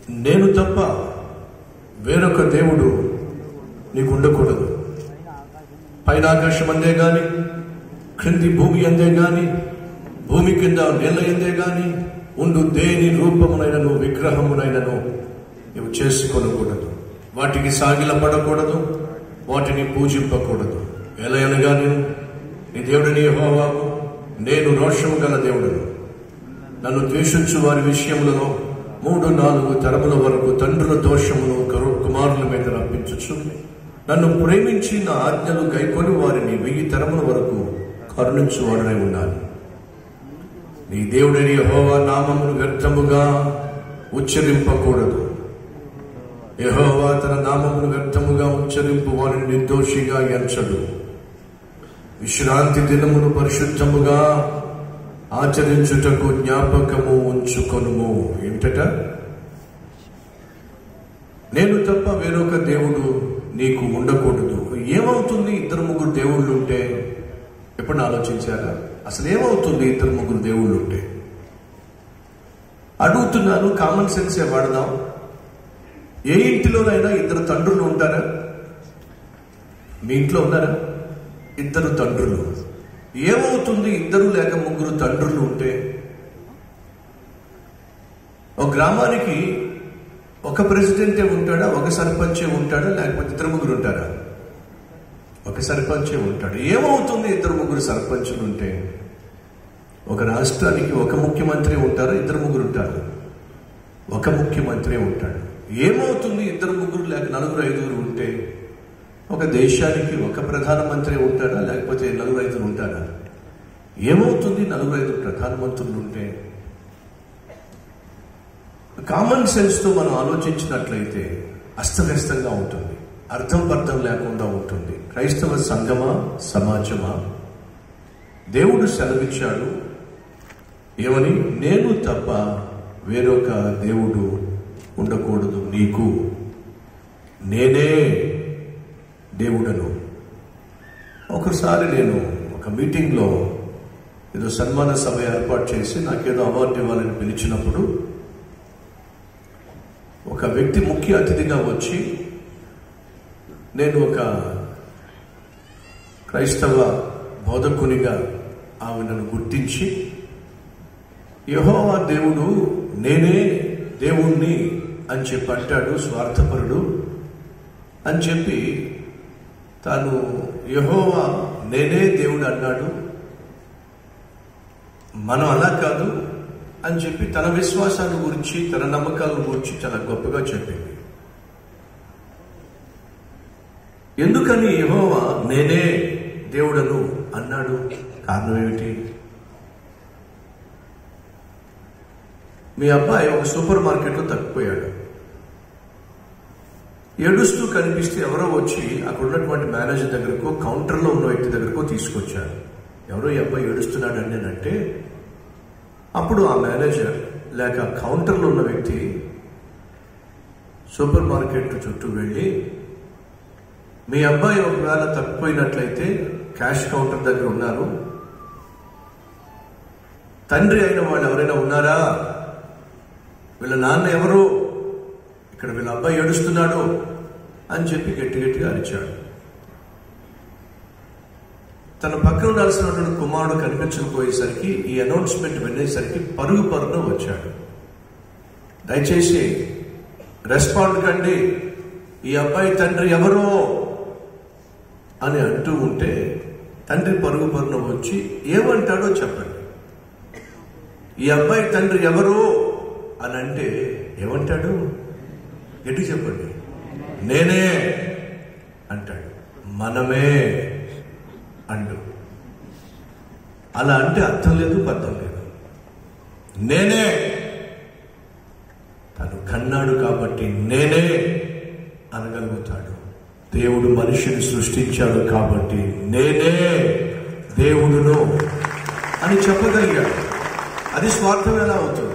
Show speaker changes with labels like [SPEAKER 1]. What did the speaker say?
[SPEAKER 1] నేను తప్ప వేరొక దేవుడు నీకు ఉండకూడదు పైన ఆకాశం అందే గాని క్రింది భూమి అందే గాని భూమి కింద నేల ఎందే గాని ఉండు దేని రూపమునైనను విగ్రహమునైనను నువ్వు చేసుకొనకూడదు వాటికి సాగిల పడకూడదు వాటిని పూజింపకూడదు ఎలా అనగా నేను నీ దేవుడిని యెహోవాకు నేను రోషము గల దేవుడును నన్ను ద్వేషించు వారి విషయములలో మూడు నాలుగు తరముల వరకు తండ్రుల దోషమును కరు కుమారుల మీద రప్పించచ్చు నన్ను ప్రేమించి నా ఆజ్ఞలు గైకొని వారిని వెయ్యి తరముల వరకు కరుణించువాడనై ఉన్నాను నీ దేవుడని యెహోవా నామమును వ్యర్థముగా ఉచ్చరింపకూడదు యెహోవా తన నామమును వ్యర్థముగా ఉచ్చరింపు వారిని నిర్దోషిగా ఎంచడు విశ్రాంతి దినమును పరిశుద్ధముగా ఆచరించుటకు జ్ఞాపకము ఉంచుకొనుము ఏమిటట నేను తప్ప వేరొక దేవుడు నీకు ఉండకూడదు ఏమవుతుంది ఇద్దరు ముగ్గురు దేవుళ్ళు ఉంటే ఎప్పుడు ఆలోచించారా అసలు ఏమవుతుంది ఇద్దరు ముగ్గురు దేవుళ్ళు ఉంటే అడుగుతున్నాను కామన్ సెన్సే వాడదాం ఏ ఇంటిలోనైనా ఇద్దరు తండ్రులు ఉంటారా మీ ఇంట్లో ఉన్నారా ఇద్దరు తండ్రులు ఏమవుతుంది ఇద్దరు లేక ముగ్గురు తండ్రులు ఉంటే ఒక గ్రామానికి ఒక ప్రెసిడెంటే ఉంటాడా ఒక సర్పంచే ఉంటాడా లేకపోతే ఇద్దరు ముగ్గురు ఉంటారా ఒక సర్పంచే ఉంటాడు ఏమవుతుంది ఇద్దరు ముగ్గురు సర్పంచులు ఉంటే ఒక రాష్ట్రానికి ఒక ముఖ్యమంత్రి ఉంటారా ఇద్దరు ముగ్గురు ఉంటారు ఒక ముఖ్యమంత్రి ఉంటాడు ఏమవుతుంది ఇద్దరు ముగ్గురు లేక నలుగురు ఐదుగురు ఉంటే ఒక దేశానికి ఒక ప్రధానమంత్రి ఉంటాడా లేకపోతే నలుగురు ఐదుగురు ఉంటారా ఏమవుతుంది నలుగురు ఐదుగురు ప్రధానమంత్రులు ఉంటే కామన్ సెన్స్తో మనం ఆలోచించినట్లయితే అస్తవ్యస్తంగా ఉంటుంది అర్థం పర్థం లేకుండా ఉంటుంది క్రైస్తవ సంఘమా సమాజమా దేవుడు సెలవిచ్చాడు ఏమని నేను తప్ప వేరొక దేవుడు ఉండకూడదు నీకు నేనే దేవుడను ఒకసారి నేను ఒక మీటింగ్లో ఏదో సన్మాన సభ ఏర్పాటు చేసి నాకేదో అవార్డు ఇవ్వాలని పిలిచినప్పుడు ఒక వ్యక్తి ముఖ్య అతిథిగా వచ్చి నేను ఒక క్రైస్తవ బోధకునిగా ఆమెను గుర్తించి యహోవా దేవుడు నేనే దేవుణ్ణి అని చెప్పి అంటాడు స్వార్థపరుడు అని చెప్పి తాను యహోవా నేనే దేవుడు అన్నాడు మనం అలా కాదు అని చెప్పి తన విశ్వాసాల గురించి తన నమ్మకాల గురించి చాలా గొప్పగా చెప్పింది ఎందుకని యహోవా నేనే దేవుడను అన్నాడు కారణం ఏమిటి మీ అబ్బాయి ఒక సూపర్ మార్కెట్లో తప్పిపోయాడు ఏడుస్తూ కనిపిస్తే ఎవరో వచ్చి అక్కడ ఉన్నటువంటి మేనేజర్ దగ్గరకు కౌంటర్లో ఉన్న వ్యక్తి దగ్గరకు తీసుకొచ్చారు ఎవరో ఈ అబ్బాయి ఏడుస్తున్నాడు అని అంటే అప్పుడు ఆ మేనేజర్ లేక కౌంటర్లో ఉన్న వ్యక్తి సూపర్ మార్కెట్ చుట్టూ వెళ్ళి మీ అబ్బాయి ఒకవేళ తప్పిపోయినట్లయితే క్యాష్ కౌంటర్ దగ్గర ఉన్నారు తండ్రి అయిన వాళ్ళు ఎవరైనా ఉన్నారా వీళ్ళ నాన్న ఎవరు ఇక్కడ వీళ్ళ అబ్బాయి ఏడుస్తున్నాడు అని చెప్పి గట్టి గట్టిగా అరిచాడు తన పక్కన ఉండాల్సినటువంటి కుమారుడు కనిపించకపోయేసరికి ఈ అనౌన్స్మెంట్ వినేసరికి పరుగు పరుగున వచ్చాడు దయచేసి రెస్పాండ్ కండి ఈ అబ్బాయి తండ్రి ఎవరో అని అంటూ ఉంటే తండ్రి పరుగు పరుగున వచ్చి ఏమంటాడో చెప్పండి ఈ అబ్బాయి తండ్రి ఎవరు అని అంటే ఏమంటాడు ఎటు చెప్పండి నేనే అంటాడు మనమే అండు అలా అంటే అర్థం లేదు పర్థం లేదు నేనే తను కన్నాడు కాబట్టి నేనే అనగలుగుతాడు దేవుడు మనిషిని సృష్టించాడు కాబట్టి నేనే దేవుడును అని చెప్పగలిగాడు అది స్వార్థం ఎలా అవుతుంది